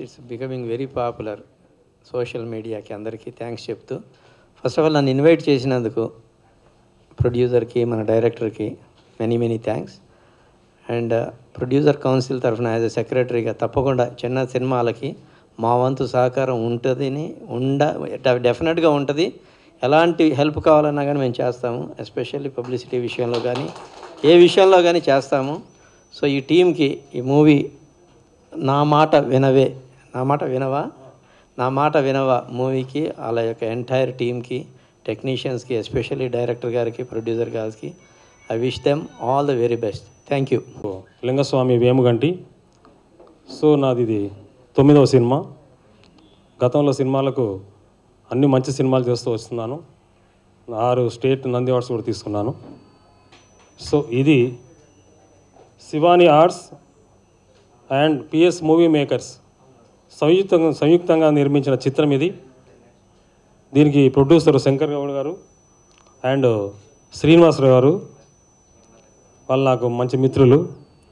it's becoming very popular social మీడియాకి అందరికీ thanks చెప్తూ ఫస్ట్ ఆఫ్ ఆల్ నన్ను ఇన్వైట్ చేసినందుకు ప్రొడ్యూసర్కి మన డైరెక్టర్కి many many thanks and producer council తరఫున యాజ్ ఎ సెక్రటరీగా తప్పకుండా చిన్న సినిమాలకి మా వంతు సహకారం ఉంటుందని ఉండ డెఫినెట్గా ఉంటుంది ఎలాంటి హెల్ప్ కావాలన్నా కానీ మేము చేస్తాము ఎస్పెషల్లీ పబ్లిసిటీ విషయంలో కానీ ఏ విషయంలో కానీ చేస్తాము సో ఈ టీంకి ఈ మూవీ నా మాట వినవే నా మాట వినవా నా మాట వినవా మూవీకి వాళ్ళ యొక్క ఎంటైర్ టీమ్కి టెక్నీషియన్స్కి ఎస్పెషల్లీ డైరెక్టర్ గారికి ప్రొడ్యూసర్ గారికి I wish them all the very best thank you Lingaswamy Vemuganti so నాది ఇది తొమ్మిదవ సినిమా గతంలో సినిమాలకు అన్ని మంచి సినిమాలు చేస్తూ వస్తున్నాను ఆరు స్టేట్ నంది అవార్డ్స్ కూడా తీసుకున్నాను సో ఇది Shivani arts and P S movie makers సంయుక్తంగా సంయుక్తంగా నిర్మించిన చిత్రం ఇది దీనికి ప్రొడ్యూసర్ శంకర్ గౌడ్ గారు అండ్ శ్రీనివాసరావు గారు వాళ్ళు నాకు మంచి మిత్రులు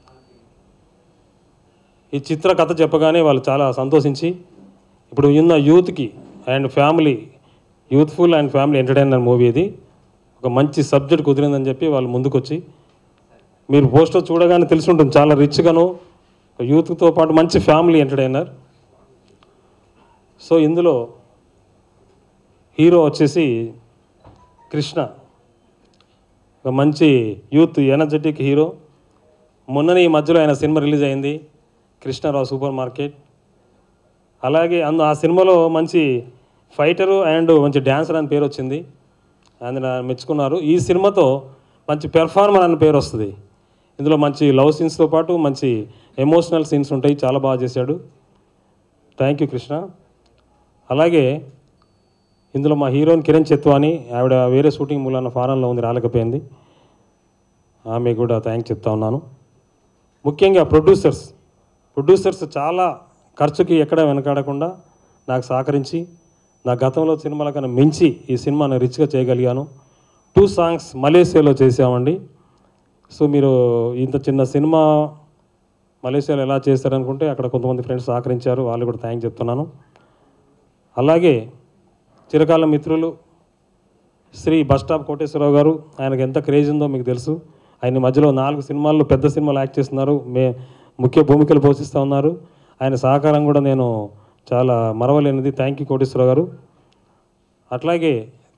ఈ చిత్ర కథ చెప్పగానే వాళ్ళు చాలా సంతోషించి ఇప్పుడు ఉన్న యూత్కి and family youthful and family entertainer movie ఇది ఒక మంచి సబ్జెక్ట్ కుదిరిందని చెప్పి వాళ్ళు ముందుకొచ్చి మీరు పోస్టర్ చూడగానే తెలిసి ఉంటుంది చాలా రిచ్గాను యూత్తో పాటు మంచి ఫ్యామిలీ ఎంటర్టైనర్ సో ఇందులో హీరో వచ్చేసి కృష్ణ ఒక మంచి యూత్ ఎనర్జెటిక్ హీరో మొన్ననే ఈ మధ్యలో ఆయన సినిమా రిలీజ్ అయింది కృష్ణారావు సూపర్ మార్కెట్ అలాగే అందు ఆ సినిమాలో మంచి ఫైటరు అండ్ మంచి డ్యాన్సర్ అని పేరు వచ్చింది ఆయన మెచ్చుకున్నారు ఈ సినిమాతో మంచి పెర్ఫార్మర్ అని పేరు వస్తుంది ఇందులో మంచి లవ్ సీన్స్తో పాటు మంచి ఎమోషనల్ సీన్స్ ఉంటాయి చాలా బాగా చేశాడు థ్యాంక్ యూ కృష్ణ అలాగే ఇందులో మా హీరోయిన్ కిరణ్ చెత్వాని ఆవిడ వేరే షూటింగ్ మూలాన ఫారెన్లో ఉంది రాలేకపోయింది ఆమె కూడా థ్యాంక్ చెప్తా ఉన్నాను ముఖ్యంగా ప్రొడ్యూసర్స్ ప్రొడ్యూసర్స్ చాలా ఖర్చుకి ఎక్కడ వెనకాడకుండా నాకు సహకరించి నా గతంలో సినిమాల కన్నా మించి ఈ సినిమాను రిచ్గా చేయగలిగాను టూ సాంగ్స్ మలేషియాలో చేసామండి సో మీరు ఇంత చిన్న సినిమా మలేషియాలో ఎలా చేస్తారనుకుంటే అక్కడ కొంతమంది ఫ్రెండ్స్ సహకరించారు వాళ్ళు కూడా థ్యాంక్ చెప్తున్నాను అలాగే చిరకాల మిత్రులు శ్రీ బస్ స్టాప్ కోటేశ్వరరావు గారు ఆయనకు ఎంత క్రేజ్ ఉందో మీకు తెలుసు ఆయన మధ్యలో నాలుగు సినిమాల్లో పెద్ద సినిమాలు యాక్ట్ చేస్తున్నారు మే ముఖ్య భూమికలు పోషిస్తూ ఉన్నారు ఆయన సహకారం కూడా నేను చాలా మరవలేనిది థ్యాంక్ యూ కోటేశ్వరరావు గారు అట్లాగే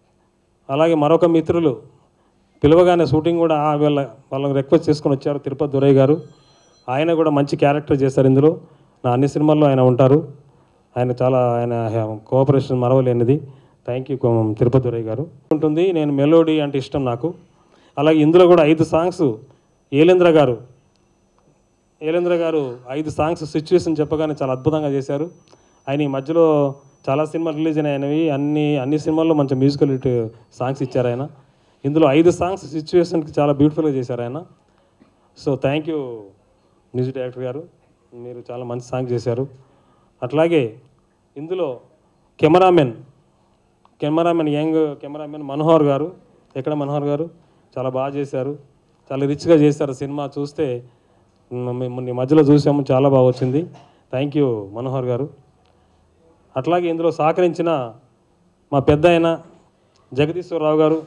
అలాగే మరొక మిత్రులు పిలవగానే షూటింగ్ కూడా ఆ వీళ్ళ వాళ్ళని రిక్వెస్ట్ చేసుకొని వచ్చారు తిరుపతి దురయ్య గారు ఆయన కూడా మంచి క్యారెక్టర్ చేశారు ఇందులో నా అన్ని సినిమాల్లో ఆయన ఉంటారు ఆయన చాలా ఆయన కోఆపరేషన్ మరవలేనిది థ్యాంక్ యూ తిరుపతి దురయ్య గారు ఉంటుంది నేను మెలోడీ అంటే ఇష్టం నాకు అలాగే ఇందులో కూడా ఐదు సాంగ్స్ ఏలేంద్ర గారు ఏలేంద్ర గారు ఐదు సాంగ్స్ సిచ్యువేషన్ చెప్పగానే చాలా అద్భుతంగా చేశారు ఆయన ఈ మధ్యలో చాలా సినిమాలు రిలీజ్ అయినవి అన్ని అన్ని సినిమాల్లో మంచి మ్యూజికల్ హిట్ సాంగ్స్ ఇచ్చారు ఆయన ఇందులో ఐదు సాంగ్స్ సిచ్యువేషన్కి చాలా బ్యూటిఫుల్గా చేశారు ఆయన so thank you music director garu మీరు చాలా మంచి సాంగ్ చేశారు అట్లాగే ఇందులో cameraman cameraman young cameraman Manohar garu ఎక్కడ మనోహర్ గారు చాలా బాగా చేశారు చాలా రిచ్గా చేశారు సినిమా చూస్తే మ్, మేము ఈ మధ్యలో చూసాము చాలా బాగా వచ్చింది థ్యాంక్ యూ మనోహర్ గారు అట్లాగే ఇందులో సహకరించిన మా పెద్ద ఆయన జగదీశ్వరరావు గారు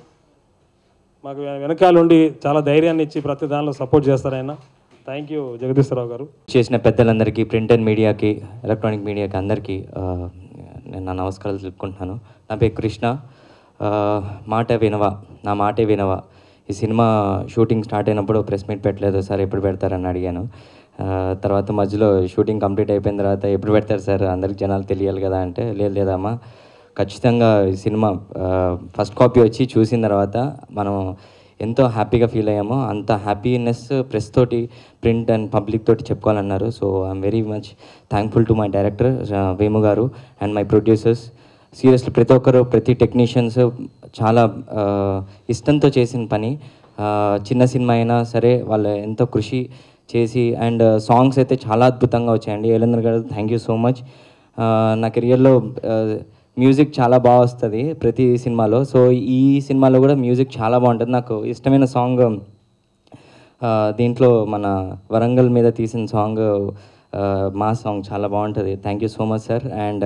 మాకు వెనకాలండి చాలా ధైర్యాన్ని ఇచ్చి ప్రతి దానిలో సపోర్ట్ చేస్తారు ఆయన థ్యాంక్ యూ జగదీశ్వరరావు గారు చేసిన పెద్దలందరికీ ప్రింట్ అండ్ మీడియాకి ఎలక్ట్రానిక్ మీడియాకి అందరికీ ఆ, నేను నా నమస్కారాలు తెలుపుకుంటున్నాను నా పేరు కృష్ణ ఆ, మాట వినవా నా మాటే వినవా ఈ సినిమా షూటింగ్ స్టార్ట్ అయినప్పుడు ప్రెస్ మీట్ పెట్టలేదు సార్ ఎప్పుడు పెడతారని అడిగాను ఆ, తర్వాత మధ్యలో షూటింగ్ కంప్లీట్ అయిపోయిన తర్వాత ఎప్పుడు పెడతారు సార్ అందరికి జనాలు తెలియాలి కదా అంటే లేదు లేదమ్మా ఖచ్చితంగా ఈ సినిమా ఫస్ట్ కాపీ వచ్చి చూసిన తర్వాత మనం ఎంతో హ్యాపీగా ఫీల్ అయ్యామో అంత హ్యాపీనెస్ ప్రెస్ తోటి ప్రింట్ అండ్ పబ్లిక్ తోటి చెప్పుకోవాలన్నారు so I'm very much thankful to my director Vemu garu and my producers seriously ప్రతి ఒక్కరు ప్రతి టెక్నీషియన్స్ చాలా ఆ, ఇష్టంతో చేసిన పని ఆ, చిన్న సినిమా అయినా సరే వాళ్ళు ఎంతో కృషి చేసి అండ్ సాంగ్స్ అయితే చాలా అద్భుతంగా వచ్చాయండి ఏలేంద్ర గారు థ్యాంక్ యూ సో మచ్ నా కెరియర్లో మ్యూజిక్ చాలా బాగా వస్తుంది ప్రతి సినిమాలో సో ఈ సినిమాలో కూడా మ్యూజిక్ చాలా బాగుంటుంది నాకు ఇష్టమైన సాంగ్ ఆ, దీంట్లో మన వరంగల్ మీద తీసిన సాంగ్ మా సాంగ్ చాలా బాగుంటుంది thank you so much sir and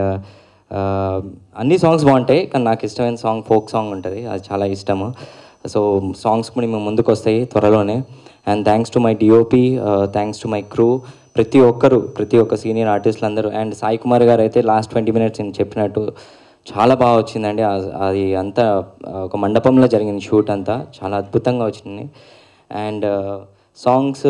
అన్ని సాంగ్స్ బాగుంటాయి కానీ నాకు ఇష్టమైన సాంగ్ ఫోక్ సాంగ్ ఉంటుంది అది చాలా ఇష్టము సో సాంగ్స్ కూడా మేము ముందుకు వస్తాయి త్వరలోనే and thanks to my DOP thanks to my crew ప్రతి ఒక్కరు ప్రతి ఒక్క సీనియర్ ఆర్టిస్టులు అందరూ అండ్ సాయి కుమార్ గారు అయితే లాస్ట్ ట్వంటీ మినిట్స్ నేను చెప్పినట్టు చాలా బాగా వచ్చిందండి ఆ- అది అంతా ఆ, ఒక మండపంలో జరిగింది షూట్ అంతా చాలా అద్భుతంగా వచ్చింది అండ్ సాంగ్స్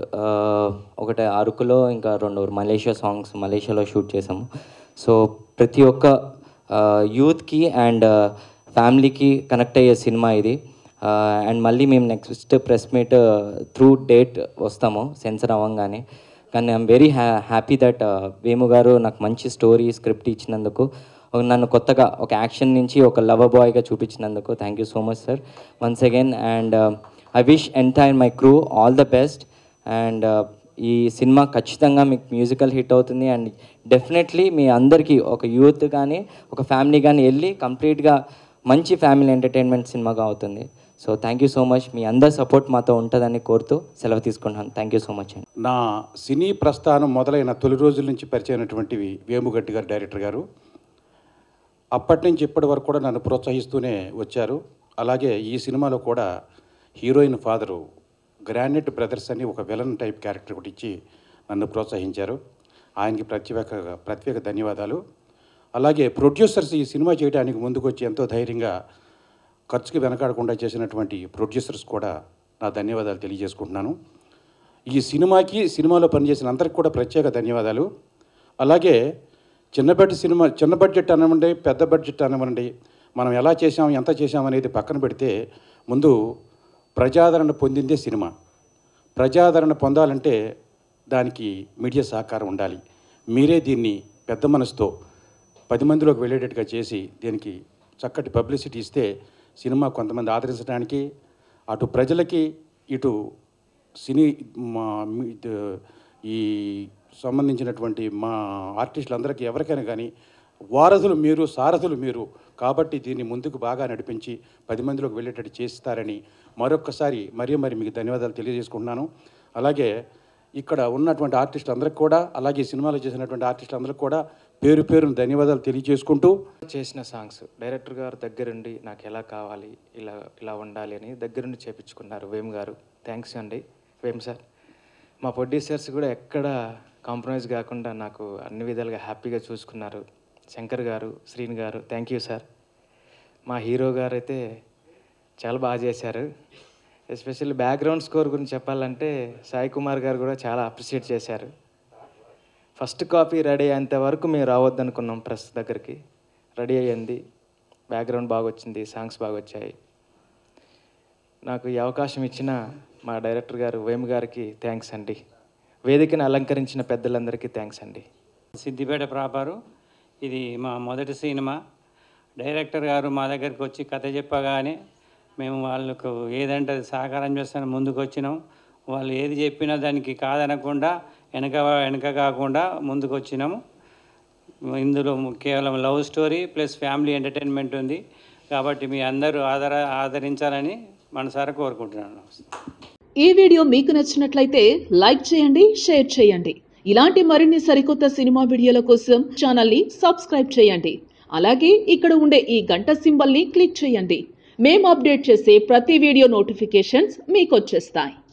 ఒకటి అరకులో ఇంకా రెండు మలేషియా సాంగ్స్ మలేషియాలో షూట్ చేసాము సో ప్రతి ఒక్క యూత్కి అండ్ ఫ్యామిలీకి కనెక్ట్ అయ్యే సినిమా ఇది అండ్ మళ్ళీ మేము next press meet through date వస్తాము సెన్సర్ అవ్వగానే కానీ I'm very ha happy that Vemu garu నాకు మంచి స్టోరీ స్క్రిప్ట్ ఇచ్చినందుకు ఒక నన్ను కొత్తగా ఒక యాక్షన్ నుంచి ఒక లవర్ బాయ్గా చూపించినందుకు thank you so much sir once again and I wish entire my crew all the best and ఈ సినిమా ఖచ్చితంగా మీకు మ్యూజికల్ హిట్ అవుతుంది అండ్ డెఫినెట్లీ మీ అందరికీ ఒక యూత్ కానీ ఒక ఫ్యామిలీ కానీ వెళ్ళి కంప్లీట్గా మంచి ఫ్యామిలీ ఎంటర్టైన్మెంట్ సినిమాగా అవుతుంది so thank you so much మీ అందరి సపోర్ట్ మాతో ఉంటుందని కోరుతూ సెలవు తీసుకుంటాను థ్యాంక్ యూ సో మచ్ అండి నా సినీ ప్రస్థానం మొదలైన తొలి రోజుల నుంచి పరిచయమైనటువంటివి వేముగడ్డి గారు డైరెక్టర్ గారు అప్పటి నుంచి ఇప్పటి వరకు కూడా నన్ను ప్రోత్సహిస్తూనే వచ్చారు అలాగే ఈ సినిమాలో కూడా హీరోయిన్ ఫాదరు గ్రానైట్ బ్రదర్స్ అని ఒక విలన్ టైప్ క్యారెక్టర్ ఒకటి ఇచ్చి నన్ను ప్రోత్సహించారు ఆయనకి ప్రత్యేక ప్రత్యేక ధన్యవాదాలు అలాగే ప్రొడ్యూసర్స్ ఈ సినిమా చేయడానికి ముందుకొచ్చి ఎంతో ధైర్యంగా ఖర్చుకి వెనకాడకుండా చేసినటువంటి ప్రొడ్యూసర్స్ కూడా నా ధన్యవాదాలు తెలియజేసుకుంటున్నాను ఈ సినిమాకి సినిమాలో పనిచేసిన అందరికి కూడా ప్రత్యేక ధన్యవాదాలు అలాగే చిన్న బడ్జెట్ సినిమా చిన్న బడ్జెట్ అనమండి పెద్ద బడ్జెట్ అనమండి మనం ఎలా చేసాం ఎంత చేసాం అనేది పక్కన పెడితే ముందు ప్రజాదరణ పొందిందే సినిమా ప్రజాదరణ పొందాలంటే దానికి మీడియా సహకారం ఉండాలి మీరే దీన్ని పెద్ద మనసుతో పది మందిలోకి వెళ్ళేటట్టుగా చేసి దీనికి చక్కటి పబ్లిసిటీ ఇస్తే సినిమా కొంతమంది ఆదరించడానికి అటు ప్రజలకి ఇటు సినీ మా మీ- ద- ఈ సంబంధించినటువంటి మా ఆర్టిస్టులందరికీ ఎవరికైనా కానీ వారధులు మీరు సారథులు మీరు కాబట్టి దీన్ని ముందుకు బాగా నడిపించి పది మందిలోకి వెళ్ళేటట్టు చేస్తారని మరొక్కసారి మరీ మరి మీకు ధన్యవాదాలు తెలియజేసుకుంటున్నాను అలాగే ఇక్కడ ఉన్నటువంటి ఆర్టిస్టులు అందరికి కూడా అలాగే ఈ సినిమాలో చేసినటువంటి ఆర్టిస్టులు అందరికి కూడా పేరు పేరును ధన్యవాదాలు తెలియజేసుకుంటూ చేసిన సాంగ్స్ డైరెక్టర్ గారు దగ్గరుండి నాకు ఎలా కావాలి ఇలా ఇలా ఉండాలి అని దగ్గరుండి చేపించుకున్నారు వేమ్ గారు థ్యాంక్స్ అండి వేమ్ సార్ మా ప్రొడ్యూసర్స్ కూడా ఎక్కడ కాంప్రమైజ్ కాకుండా నాకు అన్ని విధాలుగా హ్యాపీగా చూసుకున్నారు Shankar garu Srini garu thank you sir మా హీరో గారు అయితే చాలా బాగా చేశారు ఎస్పెషల్లీ బ్యాక్గ్రౌండ్ స్కోర్ గురించి చెప్పాలంటే సాయి కుమార్ గారు కూడా చాలా అప్రిషియేట్ చేశారు ఫస్ట్ కాపీ రెడీ అయ్యేంత వరకు మేము రావద్దనుకున్నాం ప్రెస్ దగ్గరికి రెడీ అయ్యింది బ్యాక్గ్రౌండ్ బాగా వచ్చింది సాంగ్స్ బాగా వచ్చాయి నాకు ఈ అవకాశం ఇచ్చిన మా డైరెక్టర్ గారు వేమ్ గారికి థ్యాంక్స్ అండి వేదికను అలంకరించిన పెద్దలందరికీ థ్యాంక్స్ అండి సిద్దిపేట ప్రాపరు ఇది మా మొదటి సినిమా డైరెక్టర్ గారు మా దగ్గరికి వచ్చి కథ చెప్పగానే మేము వాళ్ళకు ఏదంటే అది సహకారం చేస్తాను ముందుకు వచ్చినాం వాళ్ళు ఏది చెప్పినా దానికి కాదనకుండా వెనక వెనక కాకుండా ముందుకు వచ్చినాము ఇందులో కేవలం love story plus family entertainment ఉంది కాబట్టి మీ అందరూ ఆదర ఆదరించాలని మనసారా కోరుకుంటున్నాను ఈ వీడియో మీకు నచ్చినట్లయితే లైక్ చేయండి షేర్ చేయండి ఇలాంటి మరిన్ని సరికొత్త సినిమా వీడియోల కోసం ఛానల్ని సబ్స్క్రైబ్ చేయండి అలాగే ఇక్కడ ఉండే ఈ గంట సింబల్ని క్లిక్ చేయండి మేము అప్డేట్ చేసే ప్రతి వీడియో నోటిఫికేషన్స్ మీకు వచ్చేస్తాయి